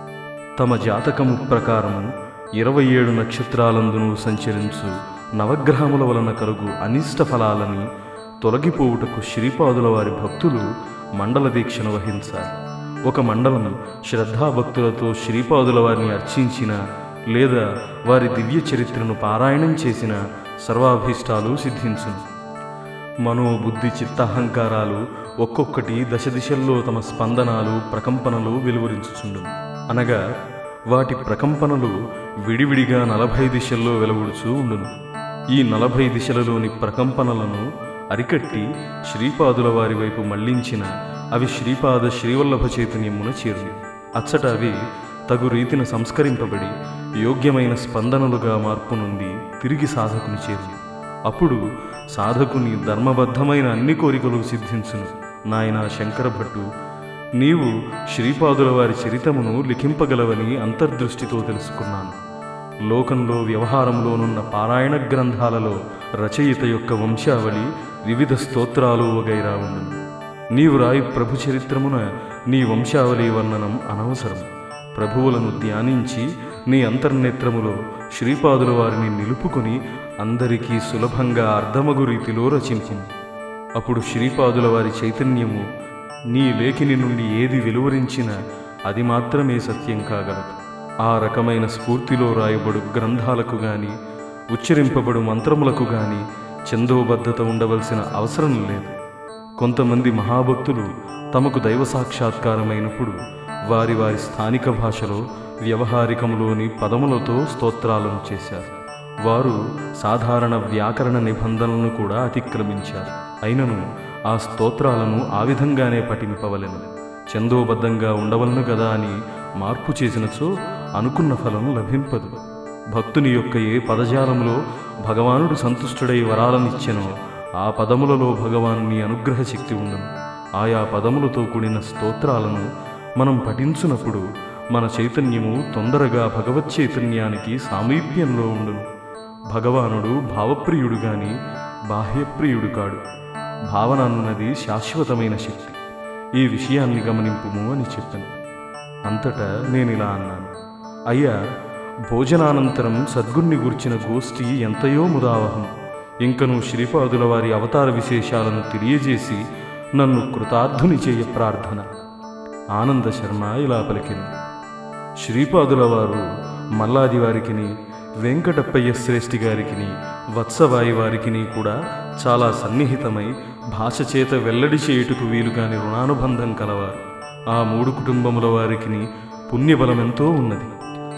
తమ జాతకము ప్రకారము ఇరవై ఏడు నక్షత్రాలందును సంచరించు నవగ్రహముల వలన కలుగు అనిష్ట ఫలాలని తొలగిపోవుటకు శ్రీపాదుల వారి భక్తులు మండల దీక్షను వహించాలి ఒక మండలం శ్రద్ధాభక్తులతో శ్రీపాదుల వారిని అర్చించిన లేదా వారి దివ్య చరిత్రను పారాయణం చేసిన సర్వాభీష్టాలు సిద్ధించును మనోబుద్ధి చిత్తహంకారాలు ఒక్కొక్కటి దశ దిశల్లో తమ స్పందనాలు ప్రకంపనలు వెలువరించుచుండును అనగా వాటి ప్రకంపనలు విడివిడిగా నలభై దిశల్లో వెలువడుచూ ఉండును ఈ నలభై దిశలలోని ప్రకంపనలను అరికట్టి శ్రీపాదుల వారి వైపు మళ్లించిన అవి శ్రీపాద శ్రీవల్లభ చైతన్యమున చేరును అచ్చట అవి తగు రీతిన సంస్కరింపబడి యోగ్యమైన స్పందనలుగా మార్పు నుండి తిరిగి సాధకుని చేరును అప్పుడు సాధకుని ధర్మబద్ధమైన అన్ని కోరికలు సిద్ధించును నాయనా శంకర భట్టు నీవు శ్రీపాదుల వారి చరితమును లిఖింపగలవని అంతర్దృష్టితో తెలుసుకున్నాను లోకంలో వ్యవహారంలోనున్న పారాయణ గ్రంథాలలో రచయిత యొక్క వంశావళి వివిధ స్తోత్రాలు వగైరా ఉండును నీవు రాయి ప్రభు చరిత్రమున నీ వంశావళి వర్ణనం అనవసరం ప్రభువులను ధ్యానించి నీ అంతర్నేత్రములో శ్రీపాదుల వారిని నిలుపుకొని అందరికీ సులభంగా అర్ధమగు రీతిలో రచింపు అప్పుడు శ్రీపాదుల వారి చైతన్యము నీ లేఖిని నుండి ఏది వెలువరించినా అది మాత్రమే సత్యం కాగలదు ఆ రకమైన స్ఫూర్తిలో రాయబడు గ్రంథాలకు గాని ఉచ్చరింపబడు మంత్రములకు గాని చందోబద్ధత ఉండవలసిన అవసరం లేదు కొంతమంది మహాభక్తులు తమకు దైవ సాక్షాత్కారమైనప్పుడు వారి వారి స్థానిక భాషలో వ్యవహారికంలోని పదములతో స్తోత్రాలను చేశారు వారు సాధారణ వ్యాకరణ నిబంధనలను కూడా అతిక్రమించారు అయినను ఆ స్తోత్రాలను ఆ విధంగానే పఠింపవలెను చందోబద్ధంగా ఉండవలను కదా అని మార్పు చేసినచో అనుకున్న ఫలం లభింపదు భక్తుని యొక్క ఏ పదజాలంలో భగవానుడు సంతుష్టుడై వరాలనిచ్చెనో ఆ పదములలో భగవానుని అనుగ్రహ శక్తి ఉండను ఆయా పదములతో కూడిన స్తోత్రాలను మనం పఠించునప్పుడు మన చైతన్యము తొందరగా భగవత్ చైతన్యానికి సామీప్యంలో ఉండును భగవానుడు భావప్రియుడు గాని బాహ్యప్రియుడు కాడు భావన అన్నది శాశ్వతమైన శక్తి ఈ విషయాన్ని గమనింపుము అని చెప్పాను అంతటా నేను ఇలా అన్నాను అయ్యా భోజనానంతరం సద్గుణ్ణి గుర్చిన గోష్ఠి ఎంతయో ముదావహం ఇంకను శ్రీపాదుల వారి అవతార విశేషాలను తెలియజేసి నన్ను కృతార్థుని చేయ ప్రార్థన ఆనంద శర్మ ఇలా పలికింది శ్రీపాదుల వారు మల్లాది వారికిని వెంకటప్పయ్య శ్రేష్ఠి గారికిని వత్సవాయి వారికిని కూడా చాలా సన్నిహితమై భాష చేత వెల్లడి చేయుటకు వీలుగాని రుణానుబంధం కలవారు ఆ మూడు కుటుంబముల వారికిని పుణ్యబలమెంతో ఉన్నది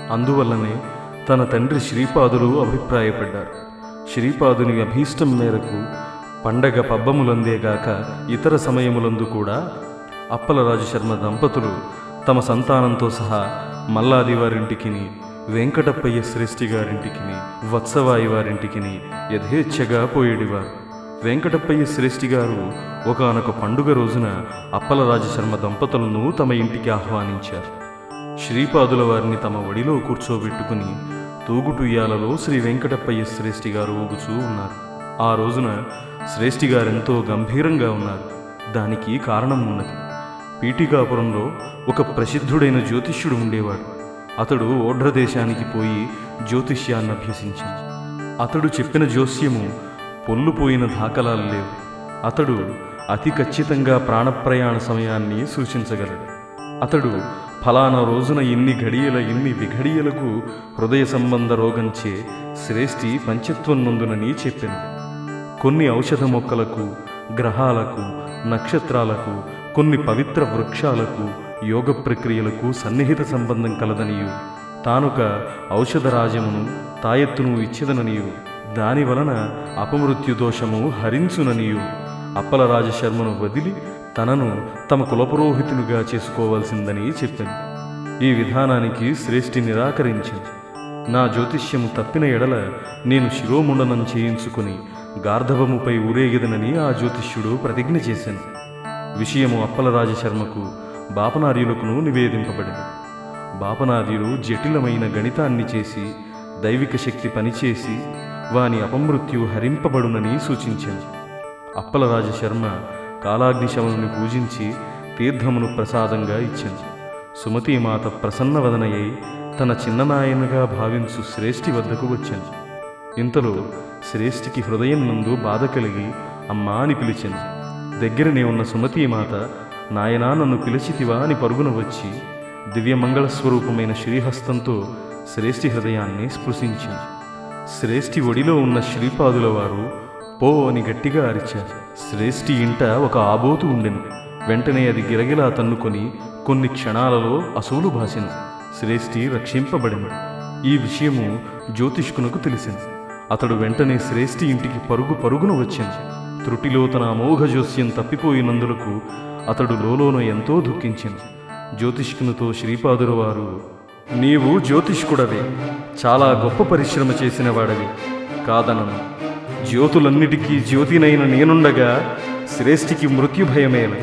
అందువల్లనే తన తండ్రి శ్రీపాదులు అభిప్రాయపడ్డారు శ్రీపాదుని అభీష్టం మేరకు పండగ పబ్బములందేగాక ఇతర సమయములందు కూడా అప్పలరాజు శర్మ దంపతులు తమ సంతానంతో సహా మల్లాది వారింటికిని వెంకటప్పయ్య శ్రేష్ఠి గారింటికిని వత్సవాయి వారింటికిని యథేచ్ఛగా పోయేడివారు వెంకటప్పయ్య శ్రేష్ఠి గారు ఒకనొక పండుగ రోజున అప్పలరాజు శర్మ దంపతులను తమ ఇంటికి ఆహ్వానించారు శ్రీపాదుల వారిని తమ ఒడిలో కూర్చోబెట్టుకుని తూగుటుయ్యాలలో శ్రీ వెంకటప్పయ్య శ్రేష్ఠి గారు ఊగుచూ ఉన్నారు ఆ రోజున శ్రేష్ఠి గారెంతో గంభీరంగా ఉన్నారు దానికి కారణం ఉన్నది పీఠికాపురంలో ఒక ప్రసిద్ధుడైన జ్యోతిష్యుడు ఉండేవాడు అతడు ఓఢ్ర దేశానికి పోయి జ్యోతిష్యాన్ని అభ్యసించాడు అతడు చెప్పిన జోస్యము పొల్లుపోయిన దాఖలాలు లేవు అతడు అతి ఖచ్చితంగా ప్రాణప్రయాణ సమయాన్ని సూచించగలడు అతడు ఫలానా రోజున ఇన్ని ఘడియల ఇన్ని విఘడియలకు హృదయ సంబంధ రోగంచే శ్రేష్ఠి పంచత్వం నందునని చెప్పాను కొన్ని ఔషధ మొక్కలకు గ్రహాలకు నక్షత్రాలకు కొన్ని పవిత్ర వృక్షాలకు యోగ ప్రక్రియలకు సన్నిహిత సంబంధం కలదనియు తానొక ఔషధరాజమును తాయెత్తును ఇచ్చిదననియు దాని వలన అపమృత్యు దోషము హరించుననియు అప్పలరాజ శర్మను వదిలి తనను తమ కులపురోహితునిగా చేసుకోవాల్సిందని చెప్పింది ఈ విధానానికి శ్రేష్ఠి నిరాకరించింది నా జ్యోతిష్యము తప్పిన ఎడల నేను శిరోముండనం చేయించుకుని గార్ధవముపై ఊరేగిదనని ఆ జ్యోతిష్యుడు ప్రతిజ్ఞ చేశాను విషయము అప్పలరాజ శర్మకు బాపనార్యులకును నివేదింపబడింది బాపనార్యులు జటిలమైన గణితాన్ని చేసి దైవిక శక్తి పనిచేసి వాని అపమృత్యు హరింపబడునని సూచించింది అప్పలరాజ శర్మ కాలాగ్నిశవనుని పూజించి తీర్థమును ప్రసాదంగా ఇచ్చింది సుమతీమాత ప్రసన్నవదనయ్యి తన చిన్ననాయనగా భావించు శ్రేష్ఠి వద్దకు వచ్చింది ఇంతలో శ్రేష్ఠికి హృదయం నందు బాధ కలిగి అమ్మా అని పిలిచింది దగ్గరనే ఉన్న సుమతీమాత నాయనా నన్ను పిలిచితివా అని పరుగున వచ్చి దివ్యమంగళ స్వరూపమైన శ్రీహస్తంతో శ్రేష్ఠి హృదయాన్ని స్పృశించింది శ్రేష్ఠి ఒడిలో ఉన్న శ్రీపాదుల వారు పో అని గట్టిగా అరిచారు శ్రేష్ఠి ఇంట ఒక ఆబోతు ఉండెను వెంటనే అది గిరగిలా తన్నుకొని కొన్ని క్షణాలలో అసూలు భాసింది శ్రేష్ఠి రక్షింపబడింది ఈ విషయము జ్యోతిష్కునకు తెలిసింది అతడు వెంటనే శ్రేష్ఠి ఇంటికి పరుగు పరుగున వచ్చింది త్రుటిలో తన అమోఘ జోస్యం తప్పిపోయినందులకు అతడు లోలోన ఎంతో దుఃఖించింది జ్యోతిష్కునితో శ్రీపాదుల వారు నీవు జ్యోతిష్కుడవే చాలా గొప్ప పరిశ్రమ చేసిన వాడవి కాదనను జ్యోతులన్నిటికీ జ్యోతినైన నేనుండగా శ్రేష్ఠికి మృత్యుభయమేల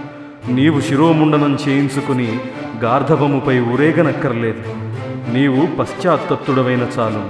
నీవు శిరోముండనం చేయించుకుని గార్ధవముపై ఊరేగనక్కర్లేదు నీవు పశ్చాత్తత్తుడవైన చాలు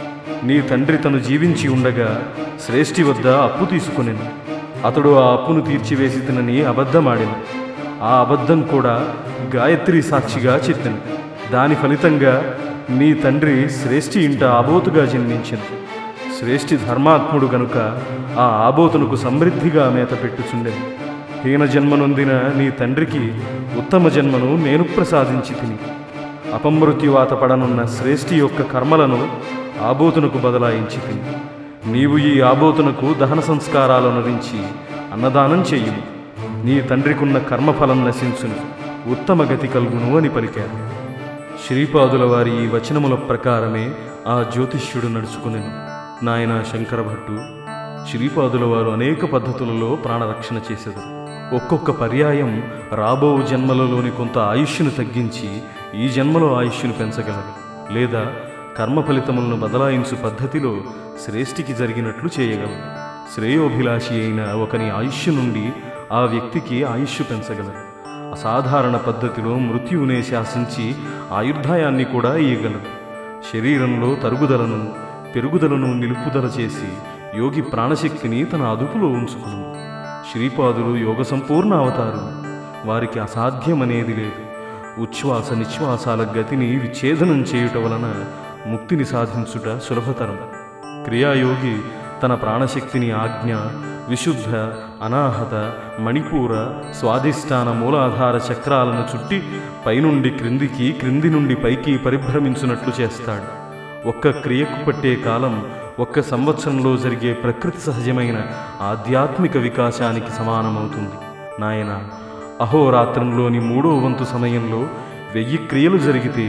నీ తండ్రి తను జీవించి ఉండగా శ్రేష్ఠి వద్ద అప్పు తీసుకునేను అతడు ఆ అప్పును తీర్చివేసి తినని అబద్ధమాడిను ఆ అబద్ధం కూడా గాయత్రి సాక్షిగా చెప్పిను దాని ఫలితంగా నీ తండ్రి శ్రేష్ఠి ఇంట ఆబోతుగా జన్మించింది శ్రేష్ఠి ధర్మాత్ముడు గనుక ఆ ఆబోతునకు సమృద్ధిగా మేత పెట్టుచుండెను హీన జన్మనొందిన నీ తండ్రికి ఉత్తమ జన్మను నేను ప్రసాదించి తిని అపమృత్యువాత పడనున్న శ్రేష్ఠి యొక్క కర్మలను ఆబోతునకు బదలాయించి తిని నీవు ఈ ఆబోతునకు దహన సంస్కారాలు నరించి అన్నదానం చెయ్యుము నీ తండ్రికున్న కర్మఫలం నశించును ఉత్తమ గతి కలుగును అని పలికారు శ్రీపాదుల వారి ఈ వచనముల ప్రకారమే ఆ జ్యోతిష్యుడు నడుచుకునేను నాయన శంకర భట్టు శ్రీపాదుల వారు అనేక పద్ధతులలో ప్రాణరక్షణ చేసేదారు ఒక్కొక్క పర్యాయం రాబో జన్మలలోని కొంత ఆయుష్ను తగ్గించి ఈ జన్మలో ఆయుష్ను పెంచగలరు లేదా కర్మ ఫలితములను బదలాయించు పద్ధతిలో శ్రేష్ఠికి జరిగినట్లు చేయగలరు శ్రేయోభిలాషి అయిన ఒకని ఆయుష్ నుండి ఆ వ్యక్తికి ఆయుష్ పెంచగలరు అసాధారణ పద్ధతిలో మృత్యువునే శాసించి ఆయుర్దాయాన్ని కూడా ఇయ్యగలరు శరీరంలో తరుగుదలను పెరుగుదలను నిలుపుదల చేసి యోగి ప్రాణశక్తిని తన అదుపులో ఉంచుకును శ్రీపాదులు యోగ సంపూర్ణ అవతారు వారికి అసాధ్యమనేది లేదు ఉచ్ఛ్వాస నిశ్వాసాల గతిని విచ్ఛేదనం చేయుట వలన ముక్తిని సాధించుట సులభతరం క్రియాయోగి తన ప్రాణశక్తిని ఆజ్ఞ విశుద్ధ అనాహత మణిపూర స్వాధిష్టాన మూలాధార చక్రాలను చుట్టి పైనుండి క్రిందికి క్రింది నుండి పైకి పరిభ్రమించున్నట్లు చేస్తాడు ఒక్క క్రియకు పట్టే కాలం ఒక్క సంవత్సరంలో జరిగే ప్రకృతి సహజమైన ఆధ్యాత్మిక వికాసానికి సమానమవుతుంది నాయన అహోరాత్రంలోని మూడో వంతు సమయంలో వెయ్యి క్రియలు జరిగితే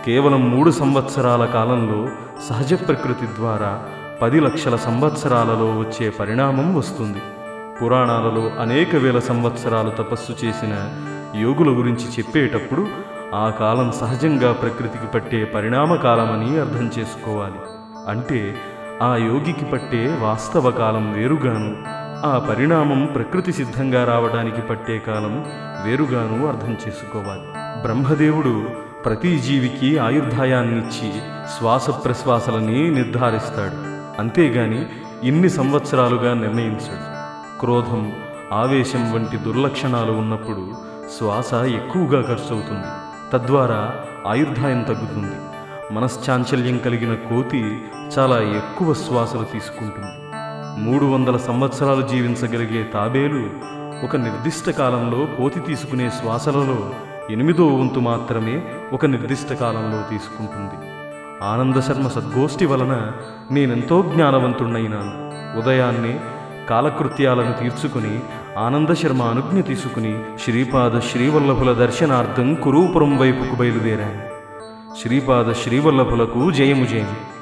కేవలం మూడు సంవత్సరాల కాలంలో సహజ ప్రకృతి ద్వారా పది లక్షల సంవత్సరాలలో వచ్చే పరిణామం వస్తుంది పురాణాలలో అనేక వేల సంవత్సరాలు తపస్సు చేసిన యోగుల గురించి చెప్పేటప్పుడు ఆ కాలం సహజంగా ప్రకృతికి పట్టే పరిణామ కాలమని అర్థం చేసుకోవాలి అంటే ఆ యోగికి పట్టే వాస్తవ కాలం వేరుగాను ఆ పరిణామం ప్రకృతి సిద్ధంగా రావడానికి పట్టే కాలం వేరుగాను అర్థం చేసుకోవాలి బ్రహ్మదేవుడు ప్రతి జీవికి ఆయుర్దాయాన్నిచ్చి శ్వాస ప్రశ్వాసలని నిర్ధారిస్తాడు అంతేగాని ఇన్ని సంవత్సరాలుగా నిర్ణయించాడు క్రోధం ఆవేశం వంటి దుర్లక్షణాలు ఉన్నప్పుడు శ్వాస ఎక్కువగా ఖర్చవుతుంది తద్వారా ఆయుర్దాయం తగ్గుతుంది మనశ్చాంచల్యం కలిగిన కోతి చాలా ఎక్కువ శ్వాసలు తీసుకుంటుంది మూడు వందల సంవత్సరాలు జీవించగలిగే తాబేలు ఒక నిర్దిష్ట కాలంలో కోతి తీసుకునే శ్వాసలలో ఎనిమిదో వంతు మాత్రమే ఒక నిర్దిష్ట కాలంలో తీసుకుంటుంది ఆనంద శర్మ సద్గోష్ఠి వలన నేనెంతో జ్ఞానవంతుణ్ణైనాను ఉదయాన్నే కాలకృత్యాలను తీర్చుకుని ఆనంద శర్మ అనుజ్ఞ తీసుకుని శ్రీపాద శ్రీవల్లభుల దర్శనార్థం కురూపురం వైపుకు బయలుదేరాను శ్రీపాద శ్రీవల్లభులకు జయము జయము